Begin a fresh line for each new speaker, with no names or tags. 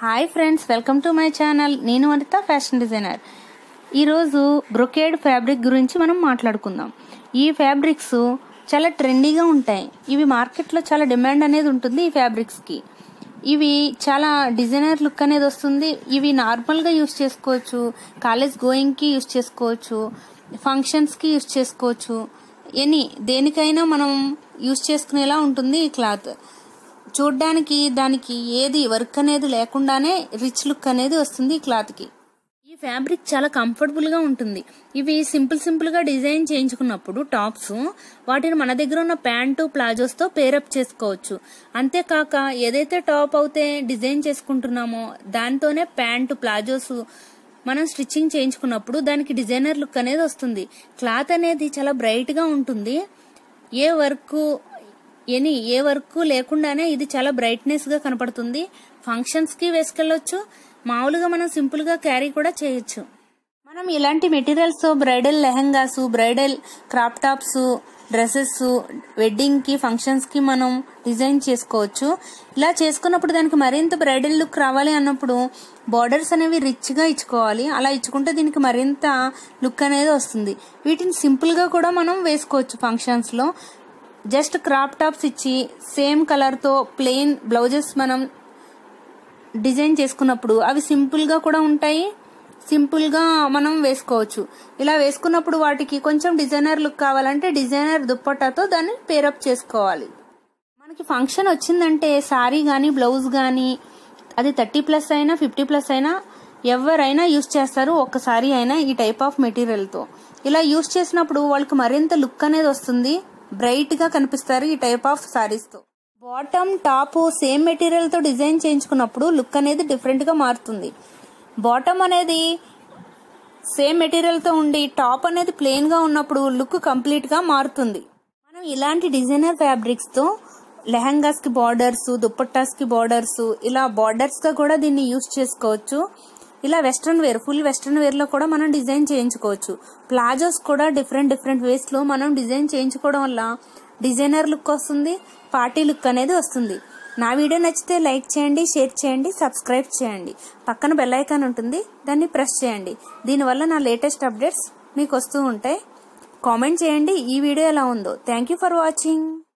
hi friends welcome to my channel నేను Vanitha fashion designer ఈరోజు brocade fabric గురించి మనం మాట్లాడుకుందాం ఈ ఫ్యాబ్రిక్స్ చాలా ట్రెండీగా ఉంటాయి ఇవి మార్కెట్లో చాలా డిమాండ్ అనేది ఉంటుంది ఈ ఫ్యాబ్రిక్స్కి ఇవి చాలా డిజైనర్ లుక్ అనేది వస్తుంది ఇవి నార్మల్గా యూస్ చేసుకోవచ్చు కాలేజ్ గోయింగ్కి యూస్ చేసుకోవచ్చు ఫంక్షన్స్కి యూస్ చేసుకోవచ్చు ఎనీ దేనికైనా మనం యూస్ చేసుకునేలా ఉంటుంది ఈ క్లాత్ చూడ్డానికి దానికి ఏది వర్క్ అనేది లేకుండానే రిచ్ లుక్ అనేది వస్తుంది ఈ క్లాత్కి ఈ ఫ్యాబ్రిక్ చాలా కంఫర్టబుల్ గా ఉంటుంది ఇవి సింపుల్ సింపుల్ గా డిజైన్ చేయించుకున్నప్పుడు టాప్స్ వాటిని మన దగ్గర ఉన్న ప్యాంటు ప్లాజోస్ తో పేరప్ చేసుకోవచ్చు అంతేకాక ఏదైతే టాప్ అయితే డిజైన్ చేసుకుంటున్నామో దాంతోనే ప్యాంటు ప్లాజోస్ మనం స్టిచ్చింగ్ చేయించుకున్నప్పుడు దానికి డిజైనర్ లుక్ అనేది వస్తుంది క్లాత్ అనేది చాలా బ్రైట్ గా ఉంటుంది ఏ వర్క్ ఎనీ ఏ వర్క్ లేకుండానే ఇది చాలా బ్రైట్నెస్ గా కనపడుతుంది ఫంక్షన్స్ కి వేసుకెళ్ళొచ్చు మామూలుగా మనం సింపుల్ గా క్యారీ కూడా చేయొచ్చు మనం ఇలాంటి materials bridal lehengas bridal crop tops dresses wedding కి ఫంక్షన్స్ కి మనం డిజైన్ చేసుకోవచ్చు ఇలా చేసుకున్నప్పుడు దానికి మరింత బ్రైడల్ లుక్ రావాలి అన్నప్పుడు బార్డర్స్ అనేవి రిచ్ గా ఇచ్చుకోవాలి అలా ఇచ్చుకుంటే దీనికి మరింత లుక్ అనేది వస్తుంది వీటిని సింపుల్ గా కూడా మనం వేసుకోవచ్చు ఫంక్షన్స్ లో జస్ట్ క్రాప్ టాప్స్ ఇచ్చి సేమ్ కలర్ తో ప్లెయిన్ బ్లౌజెస్ మనం డిజైన్ చేసుకున్నప్పుడు అవి సింపుల్ గా కూడా ఉంటాయి సింపుల్ గా మనం వేసుకోవచ్చు ఇలా వేసుకున్నప్పుడు వాటికి కొంచెం డిజైనర్ లుక్ కావాలంటే డిజైనర్ దుప్పటాతో దాన్ని పేరప్ చేసుకోవాలి మనకి ఫంక్షన్ వచ్చిందంటే సారీ కానీ బ్లౌజ్ కానీ అది థర్టీ ప్లస్ అయినా ఫిఫ్టీ ప్లస్ అయినా ఎవరైనా యూస్ చేస్తారు ఒక్కసారి అయినా ఈ టైప్ ఆఫ్ మెటీరియల్తో ఇలా యూస్ చేసినప్పుడు వాళ్ళకి మరింత లుక్ అనేది వస్తుంది బ్రైట్ గా కనిపిస్తారు ఈ టైప్ ఆఫ్ సారీస్ తో బాటమ్ టాప్ సేమ్ మెటీరియల్ తో డిజైన్ చేయించుకున్నప్పుడు లుక్ అనేది డిఫరెంట్ గా మారుతుంది బాటమ్ అనేది సేమ్ మెటీరియల్ తో ఉండి టాప్ అనేది ప్లెయిన్ గా ఉన్నప్పుడు లుక్ కంప్లీట్ గా మారుతుంది మనం ఇలాంటి డిజైనర్ ఫ్యాబ్రిక్స్ తో లెహంగాస్ కి బార్డర్స్ దుప్పట్టాస్ కి బార్డర్స్ ఇలా బార్డర్స్ గా కూడా దీన్ని యూస్ చేసుకోవచ్చు ఇలా western wear full western wear లో కూడా మనం డిజైన్ చేయించుకోవచ్చు ప్లాజోస్ కూడా డిఫరెంట్ డిఫరెంట్ వేస్ లో మనం డిజైన్ చేయించుకోవడం వల్ల డిజైనర్ లుక్ వస్తుంది పార్టీ లుక్ అనేది వస్తుంది నా వీడియో నచ్చితే లైక్ చేయండి షేర్ చేయండి సబ్స్క్రైబ్ చేయండి పక్కన బెల్ ఐకాన్ ఉంటుంది దాన్ని ప్రెస్ చేయండి దీనివల్ల నా లేటెస్ట్ అప్డేట్స్ మీకు వస్తూ ఉంటాయి కామెంట్ చేయండి ఈ వీడియో ఎలా ఉందో థ్యాంక్ యూ ఫర్ వాచింగ్